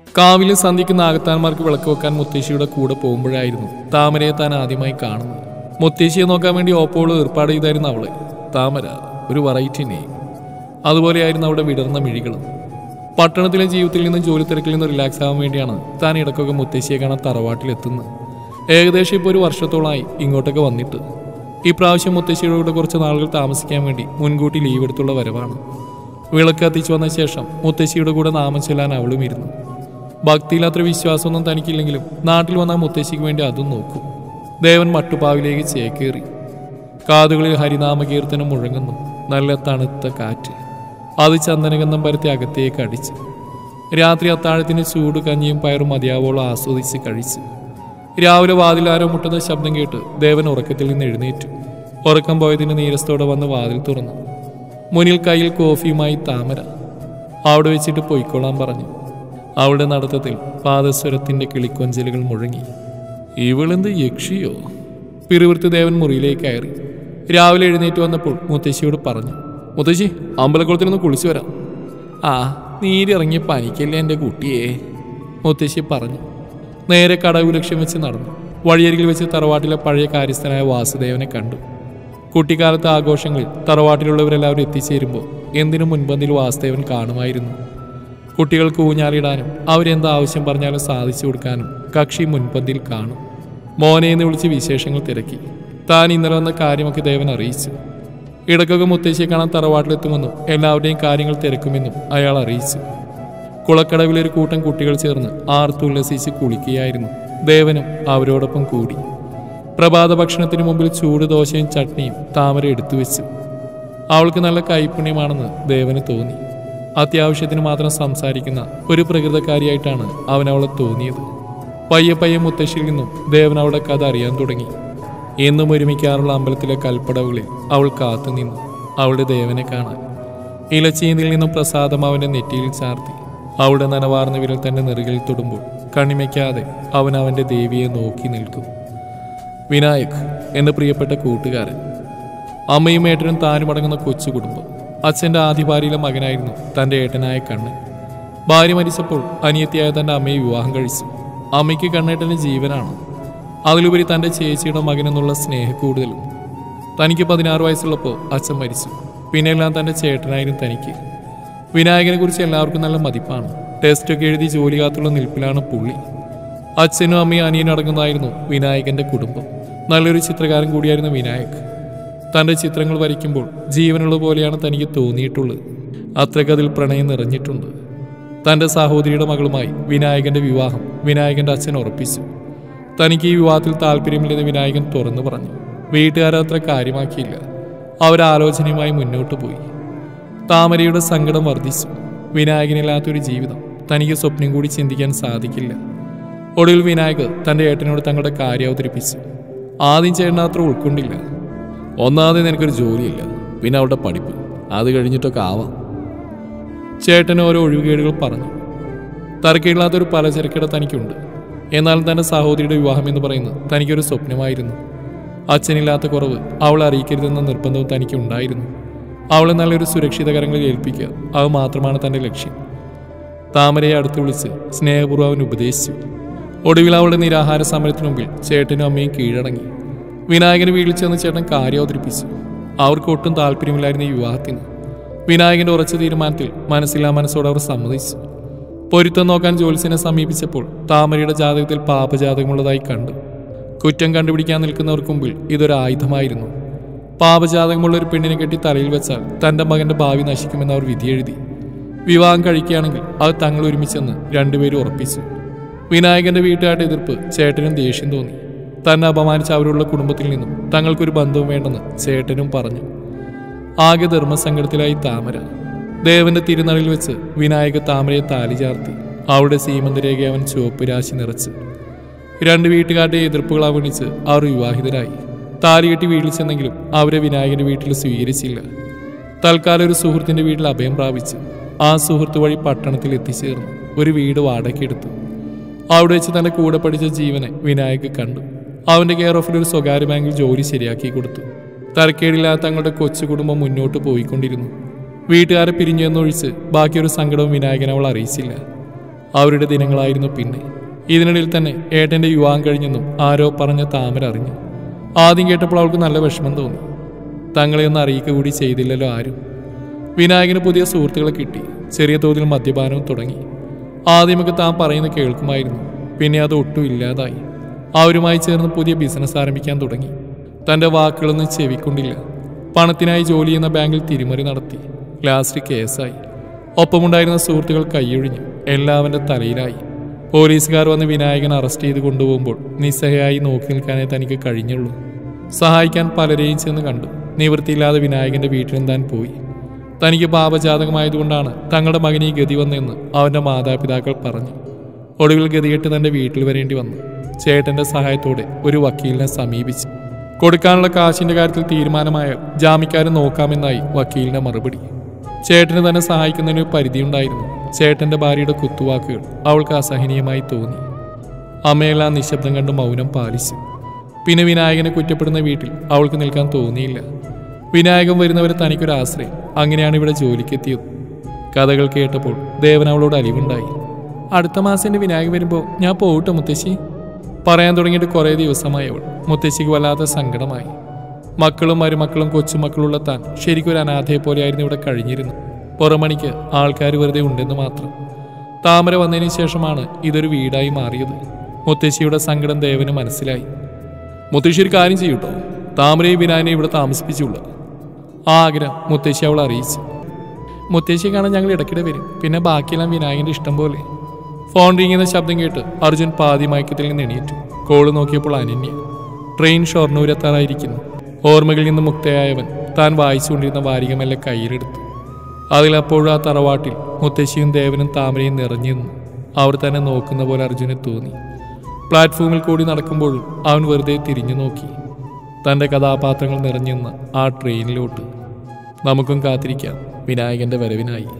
കാവിലെ സന്ധിക്കുന്ന ആകത്താന്മാർക്ക് വിളക്ക് വെക്കാൻ മുത്തശ്ശിയുടെ കൂടെ പോകുമ്പോഴായിരുന്നു താമരയെ താൻ ആദ്യമായി കാണുന്നത് മുത്തശ്ശിയെ നോക്കാൻ വേണ്ടി ഓപ്പോള് ഏർപ്പാട് ചെയ്തായിരുന്നു അവള് താമര ഒരു വെറൈറ്റി നെയ്മ് അതുപോലെയായിരുന്നു അവിടെ വിടർന്ന മിഴികളും പട്ടണത്തിലെ ജീവിതത്തിൽ നിന്ന് ജോലി തിരക്കിൽ നിന്ന് റിലാക്സ് ആവാൻ വേണ്ടിയാണ് താൻ ഇടയ്ക്കൊക്കെ മുത്തശ്ശിയെ കാണാൻ തറവാട്ടിലെത്തുന്നത് ഏകദേശം ഇപ്പോൾ ഒരു വർഷത്തോളമായി ഇങ്ങോട്ടൊക്കെ വന്നിട്ട് ഇപ്രാവശ്യം മുത്തശ്ശിയുടെ കൂടെ കുറച്ച് നാളുകൾ താമസിക്കാൻ വേണ്ടി മുൻകൂട്ടി ലീവ് എടുത്തുള്ള വരവാണ് വിളക്ക് കത്തിച്ചു വന്ന ശേഷം മുത്തശ്ശിയുടെ കൂടെ നാമം ചൊല്ലാൻ അവളും ഇരുന്നു ഭക്തിയിൽ അത്ര വിശ്വാസമൊന്നും തനിക്കില്ലെങ്കിലും നാട്ടിൽ വന്ന മുത്തശ്ശിക്ക് വേണ്ടി അതും നോക്കും ദേവൻ മട്ടുപാവിലേക്ക് ചേക്കേറി കാതുകളിൽ ഹരിനാമ കീർത്തനം മുഴങ്ങുന്നു നല്ല തണുത്ത കാറ്റ് അത് ചന്ദനഗന്ധം പരത്തി അകത്തേക്ക് അടിച്ചു രാത്രി അത്താഴത്തിന് ചൂട് കഞ്ഞിയും പയറും മതിയാവോളം ആസ്വദിച്ച് കഴിച്ചു രാവിലെ വാതിലാരോ മുട്ടുന്ന ശബ്ദം കേട്ട് ദേവൻ ഉറക്കത്തിൽ നിന്ന് എഴുന്നേറ്റു ഉറക്കം പോയതിന് നീരസത്തോടെ വന്ന് വാതിൽ തുറന്നു മുന്നിൽ കയ്യിൽ കോഫിയുമായി താമര അവിടെ വെച്ചിട്ട് പൊയ്ക്കൊള്ളാൻ പറഞ്ഞു അവളുടെ നടത്തത്തിൽ പാദസ്വരത്തിന്റെ കിളിക്കൊഞ്ചലുകൾ മുഴങ്ങി ഇവളെന്ത് യക്ഷിയോ പിറുവിർത്ത് ദേവൻ മുറിയിലേക്ക് കയറി രാവിലെ എഴുന്നേറ്റ് വന്നപ്പോൾ മുത്തശ്ശിയോട് പറഞ്ഞു മുത്തശ്ശി അമ്പലക്കുളത്തിൽ നിന്ന് കുളിച്ചു വരാം ആ നീരിറങ്ങിയ പനിക്കല്ലേ എൻ്റെ കുട്ടിയെ മുത്തശ്ശി പറഞ്ഞു നേരെ കടവ് ലക്ഷ്യം വെച്ച് നടന്നു വഴിയരികിൽ വെച്ച് തറവാട്ടിലെ പഴയ കാര്യസ്ഥനായ വാസുദേവനെ കണ്ടു കുട്ടിക്കാലത്തെ ആഘോഷങ്ങളിൽ തറവാട്ടിലുള്ളവരെല്ലാവരും എത്തിച്ചേരുമ്പോൾ എന്തിനു മുൻപന്തിൽ വാസുദേവൻ കാണുമായിരുന്നു കുട്ടികൾക്ക് ഊഞ്ഞാലിടാനും അവരെന്ത് ആവശ്യം പറഞ്ഞാലും സാധിച്ചു കൊടുക്കാനും കക്ഷി മുൻപന്തിൽ കാണും മോനെ എന്ന് വിളിച്ച് വിശേഷങ്ങൾ തിരക്കി താൻ ഇന്നലെ വന്ന കാര്യമൊക്കെ ദേവൻ അറിയിച്ചു ഇടക്കൊക്കെ മുത്തശ്ശിയെ കാണാൻ തറവാട്ടിലെത്തുമെന്നും എല്ലാവരുടെയും കാര്യങ്ങൾ തിരക്കുമെന്നും അയാൾ അറിയിച്ചു കുളക്കടവിൽ ഒരു കൂട്ടം കുട്ടികൾ ചേർന്ന് ആർത്തുല്ലസിച്ച് കുളിക്കുകയായിരുന്നു ദേവനും അവരോടൊപ്പം കൂടി പ്രഭാത ഭക്ഷണത്തിന് മുമ്പിൽ ചൂട് ദോശയും ചട്നിയും താമര എടുത്തു വെച്ചു അവൾക്ക് നല്ല കൈപുണ്യമാണെന്ന് ദേവന് തോന്നി അത്യാവശ്യത്തിന് മാത്രം സംസാരിക്കുന്ന ഒരു പ്രകൃതക്കാരിയായിട്ടാണ് അവൻ അവളെ തോന്നിയത് പയ്യെ പയ്യെ മുത്തശ്ശിയിൽ നിന്നും ദേവൻ അവളുടെ കഥ അറിയാൻ തുടങ്ങി എന്നും ഒരുമിക്കാറുള്ള അമ്പലത്തിലെ കൽപ്പടവുകളിൽ അവൾ കാത്തുനിന്നു അവളുടെ ദേവനെ കാണാൻ ഇലച്ചീന്തിൽ നിന്നും പ്രസാദം അവന്റെ നെറ്റിയിൽ ചാർത്തി അവളുടെ നനവാർന്ന വിരൽ തന്റെ നെറുകളിൽ തൊടുമ്പോൾ കണ്ണിമയ്ക്കാതെ അവൻ അവന്റെ ദേവിയെ നോക്കി നിൽക്കും വിനായക് എന്റെ പ്രിയപ്പെട്ട കൂട്ടുകാരൻ അമ്മയും ഏട്ടനും താനും അടങ്ങുന്ന കൊച്ചു കുടുംബം അച്ഛൻ്റെ ആദ്യ ഭാര്യയിലെ മകനായിരുന്നു തൻ്റെ ഏട്ടനായ കണ്ണൻ ഭാര്യ മരിച്ചപ്പോൾ അനിയത്തിയായ തൻ്റെ അമ്മയെ വിവാഹം കഴിച്ചു അമ്മയ്ക്ക് കണ്ണേട്ടന് ജീവനാണ് അതിലുപരി തൻ്റെ ചേച്ചിയുടെ മകനെന്നുള്ള സ്നേഹക്കൂടുതലും തനിക്ക് പതിനാറ് വയസ്സുള്ളപ്പോൾ അച്ഛൻ മരിച്ചു പിന്നെല്ലാം തൻ്റെ ചേട്ടനായിരുന്നു തനിക്ക് വിനായകനെ കുറിച്ച് എല്ലാവർക്കും നല്ല മതിപ്പാണ് ടെസ്റ്റൊക്കെ എഴുതി ജോലി കാത്തുള്ള നിൽപ്പിലാണ് പുള്ളി അച്ഛനും അമ്മയും അനിയനും അടങ്ങുന്നതായിരുന്നു വിനായകന്റെ കുടുംബം നല്ലൊരു ചിത്രകാരൻ കൂടിയായിരുന്നു വിനായക് തൻ്റെ ചിത്രങ്ങൾ വരയ്ക്കുമ്പോൾ ജീവനുള്ള പോലെയാണ് തനിക്ക് തോന്നിയിട്ടുള്ളത് അത്രയ്ക്കതിൽ പ്രണയം നിറഞ്ഞിട്ടുണ്ട് തൻ്റെ സഹോദരിയുടെ മകളുമായി വിനായകന്റെ വിവാഹം വിനായകന്റെ അച്ഛൻ ഉറപ്പിച്ചു തനിക്ക് ഈ വിവാഹത്തിൽ താല്പര്യമില്ലെന്ന് വിനായകൻ തുറന്നു പറഞ്ഞു വീട്ടുകാരത്ര കാര്യമാക്കിയില്ല അവരാലോചനയുമായി മുന്നോട്ട് പോയി താമരയുടെ സങ്കടം വർദ്ധിച്ചു വിനായകനില്ലാത്തൊരു ജീവിതം തനിക്ക് സ്വപ്നം കൂടി ചിന്തിക്കാൻ സാധിക്കില്ല ഒടുവിൽ വിനായക് തൻ്റെ ഏട്ടനോട് തങ്ങളുടെ കാര്യം അവതരിപ്പിച്ചു ആദ്യം ചേട്ടൻ അത്ര ഉൾക്കൊണ്ടില്ല ഒന്നാമത് നിനക്കൊരു ജോലിയില്ല പിന്നെ അവളുടെ പഠിപ്പ് അത് കഴിഞ്ഞിട്ടൊക്കെ ആവാം ചേട്ടൻ ഓരോ ഒഴിവുകേടുകൾ പറഞ്ഞു തരക്കേടില്ലാത്തൊരു പലചരക്കട തനിക്കുണ്ട് എന്നാലും തൻ്റെ സഹോദരിയുടെ വിവാഹം എന്ന് പറയുന്നത് തനിക്കൊരു സ്വപ്നമായിരുന്നു അച്ഛനില്ലാത്ത കുറവ് അവളെ അറിയിക്കരുതെന്ന നിർബന്ധവും തനിക്ക് ഉണ്ടായിരുന്നു അവളെ നല്ലൊരു സുരക്ഷിത കരങ്ങളിൽ ഏൽപ്പിക്കുക അത് മാത്രമാണ് തൻ്റെ ലക്ഷ്യം താമരയെ അടുത്ത് വിളിച്ച് സ്നേഹപൂർവ്വം അവൻ ഉപദേശിച്ചു ഒടുവിൽ അവളുടെ നിരാഹാര സമരത്തിനു മുമ്പിൽ ചേട്ടനും അമ്മയും കീഴടങ്ങി വിനായകന് വീട്ടിൽ ചെന്ന് ചേട്ടൻ കാര്യം അവതരിപ്പിച്ചു അവർക്ക് ഒട്ടും താല്പര്യമില്ലായിരുന്നു ഈ വിവാഹത്തിന് വിനായകന്റെ ഉറച്ച തീരുമാനത്തിൽ മനസ്സില്ലാ മനസ്സോടെ അവർ സമ്മതിച്ചു പൊരുത്തം നോക്കാൻ ജോത്സ്യനെ സമീപിച്ചപ്പോൾ താമരയുടെ ജാതകത്തിൽ പാപജാതകമുള്ളതായി കണ്ടു കുറ്റം കണ്ടുപിടിക്കാൻ നിൽക്കുന്നവർക്ക് മുമ്പിൽ ഇതൊരു ആയുധമായിരുന്നു പാപജാതകമുള്ള ഒരു പെണ്ണിനെ കെട്ടി തലയിൽ വെച്ചാൽ തന്റെ മകന്റെ ഭാവി നശിക്കുമെന്ന് അവർ വിധിയെഴുതി വിവാഹം കഴിക്കുകയാണെങ്കിൽ അത് തങ്ങൾ ഒരുമിച്ചെന്ന് രണ്ടുപേരും ഉറപ്പിച്ചു വിനായകന്റെ വീട്ടുകാരുടെ എതിർപ്പ് ചേട്ടനും ദേഷ്യം തോന്നി തന്നെ അപമാനിച്ച അവരുള്ള കുടുംബത്തിൽ നിന്നും തങ്ങൾക്കൊരു ബന്ധവും വേണ്ടെന്ന് ചേട്ടനും പറഞ്ഞു ആകെ ധർമ്മസങ്കടത്തിലായി താമര ദേവന്റെ തിരുനളിൽ വെച്ച് വിനായക താമരയെ താലി ചാർത്തി അവളുടെ സീമന്തരേഖ അവൻ ചുവപ്പ് രാശി നിറച്ച് രണ്ട് വീട്ടുകാരുടെ എതിർപ്പുകൾ അവഗണിച്ച് അവർ വിവാഹിതരായി താലി കെട്ടി വീട്ടിൽ ചെന്നെങ്കിലും അവരെ വിനായകന്റെ വീട്ടിൽ സ്വീകരിച്ചില്ല തൽക്കാലം ഒരു സുഹൃത്തിന്റെ വീട്ടിൽ അഭയം പ്രാപിച്ചു ആ സുഹൃത്ത് വഴി പട്ടണത്തിൽ എത്തിച്ചേർന്നു ഒരു വീട് വാടകയ്ക്കെടുത്തു അവിടെ വെച്ച് തന്റെ കൂടെ പഠിച്ച ജീവനെ വിനായക് കണ്ടു അവന്റെ കെയർ ഓഫിൽ ഒരു സ്വകാര്യ ബാങ്കിൽ ജോലി ശരിയാക്കി കൊടുത്തു തരക്കേടില്ലാത്ത തങ്ങളുടെ കൊച്ചു കുടുംബം മുന്നോട്ട് പോയിക്കൊണ്ടിരുന്നു വീട്ടുകാരെ പിരിഞ്ഞു എന്നൊഴിച്ച് ബാക്കിയൊരു സങ്കടവും വിനായകൻ അവൾ അറിയിച്ചില്ല അവരുടെ ദിനങ്ങളായിരുന്നു പിന്നെ ഇതിനിടയിൽ തന്നെ ഏട്ടന്റെ യുവാൻ കഴിഞ്ഞെന്നും ആരോ പറഞ്ഞ താമര അറിഞ്ഞു ആദ്യം കേട്ടപ്പോൾ അവൾക്ക് നല്ല വിഷമം തോന്നി തങ്ങളെ ഒന്ന് അറിയിക്കുക കൂടി ചെയ്തില്ലല്ലോ ആരും വിനായകന് പുതിയ സുഹൃത്തുക്കളെ കിട്ടി ചെറിയ തോതിൽ മദ്യപാനവും തുടങ്ങി ആദ്യമൊക്കെ താൻ പറയുന്നത് കേൾക്കുമായിരുന്നു പിന്നെ അത് ഒട്ടും ഇല്ലാതായി അവരുമായി ചേർന്ന് പുതിയ ബിസിനസ് ആരംഭിക്കാൻ തുടങ്ങി തൻ്റെ വാക്കുകളൊന്നും ചെവിക്കൊണ്ടില്ല പണത്തിനായി ജോലി ചെയ്യുന്ന ബാങ്കിൽ തിരിമറി നടത്തി ലാസ്റ്റ് കേസായി ഒപ്പമുണ്ടായിരുന്ന സുഹൃത്തുക്കൾ കൈയൊഴിഞ്ഞു എല്ലാവന്റെ തലയിലായി പോലീസുകാർ വന്ന് വിനായകൻ അറസ്റ്റ് ചെയ്ത് കൊണ്ടുപോകുമ്പോൾ നിസ്സഹയായി നോക്കി നിൽക്കാനേ തനിക്ക് കഴിഞ്ഞുള്ളൂ സഹായിക്കാൻ പലരെയും ചെന്ന് കണ്ടു നിവൃത്തിയില്ലാതെ വിനായകന്റെ വീട്ടിലും താൻ പോയി തനിക്ക് പാപജാതകമായതുകൊണ്ടാണ് തങ്ങളുടെ മകന് ഈ ഗതി വന്നതെന്ന് അവന്റെ മാതാപിതാക്കൾ പറഞ്ഞു ഒടുവിൽ ഗതികെട്ട് തന്റെ വീട്ടിൽ വരേണ്ടി വന്നു ചേട്ടന്റെ സഹായത്തോടെ ഒരു വക്കീലിനെ സമീപിച്ചു കൊടുക്കാനുള്ള കാശിന്റെ കാര്യത്തിൽ തീരുമാനമായാൽ ജാമ്യക്കാരൻ നോക്കാമെന്നായി വക്കീലിന്റെ മറുപടി ചേട്ടന് തന്നെ സഹായിക്കുന്നതിന് ഒരു പരിധിയുണ്ടായിരുന്നു ചേട്ടന്റെ ഭാര്യയുടെ കുത്തുവാക്കുകൾ അവൾക്ക് അസഹനീയമായി തോന്നി അമ്മയെല്ലാം നിശബ്ദം കണ്ട് മൗനം പാലിച്ചു പിന്നെ വിനായകനെ കുറ്റപ്പെടുന്ന വീട്ടിൽ അവൾക്ക് നിൽക്കാൻ തോന്നിയില്ല വിനായകൻ വരുന്നവരെ തനിക്കൊരു ആശ്രയം അങ്ങനെയാണ് ഇവിടെ ജോലിക്കെത്തിയത് കഥകൾ കേട്ടപ്പോൾ ദേവൻ അവളോട് അലിവുണ്ടായി അടുത്ത മാസം എൻ്റെ വിനായകൻ വരുമ്പോൾ ഞാൻ പോകട്ടെ മുത്തശ്ശി പറയാൻ തുടങ്ങിയിട്ട് കുറേ ദിവസമായി അവൾ മുത്തശ്ശിക്ക് വല്ലാത്ത സങ്കടമായി മക്കളും മരുമക്കളും കൊച്ചുമക്കളുള്ള താൻ ശരിക്കൊരു അനാഥയെ പോലെയായിരുന്നു ഇവിടെ കഴിഞ്ഞിരുന്നു പുറമണിക്ക് ആൾക്കാർ വെറുതെ ഉണ്ടെന്ന് മാത്രം താമര വന്നതിന് ശേഷമാണ് ഇതൊരു വീടായി മാറിയത് മുത്തശ്ശിയുടെ സങ്കടം ദേവന് മനസ്സിലായി മുത്തശ്ശി ഒരു കാര്യം ചെയ്യൂട്ടോ താമരയും വിനായനെ ഇവിടെ താമസിപ്പിച്ചുള്ളൂ ആ ആഗ്രഹം മുത്തശ്ശി അവൾ അറിയിച്ചു മുത്തശ്ശിയെ കാണാൻ ഞങ്ങൾ ഇടയ്ക്കിടെ വരും പിന്നെ ബാക്കിയെല്ലാം വിനായകന്റെ ഇഷ്ടം പോലെ ഫോൺ റിങ്ങുന്ന ശബ്ദം കേട്ട് അർജുൻ പാതി മയക്കത്തിൽ നിന്ന് എണീറ്റു കോള് നോക്കിയപ്പോൾ അനന്യ ട്രെയിൻ ഷൊർണൂരെത്താറായിരിക്കുന്നു ഓർമ്മകളിൽ നിന്ന് മുക്തയായവൻ താൻ വായിച്ചുകൊണ്ടിരുന്ന വാരികമെല്ലാം കയ്യിലെടുത്തു അതിലപ്പോഴും ആ തറവാട്ടിൽ മുത്തശ്ശിയും ദേവനും താമരയും നിറഞ്ഞു നിന്നു അവർ തന്നെ നോക്കുന്ന പോലെ അർജുനെ തോന്നി പ്ലാറ്റ്ഫോമിൽ കൂടി നടക്കുമ്പോഴും അവൻ വെറുതെ തിരിഞ്ഞു നോക്കി തൻ്റെ കഥാപാത്രങ്ങൾ നിറഞ്ഞു നിന്ന ആ ട്രെയിനിലോട്ട് നമുക്കും കാത്തിരിക്കാം വിനായകന്റെ വരവിനായി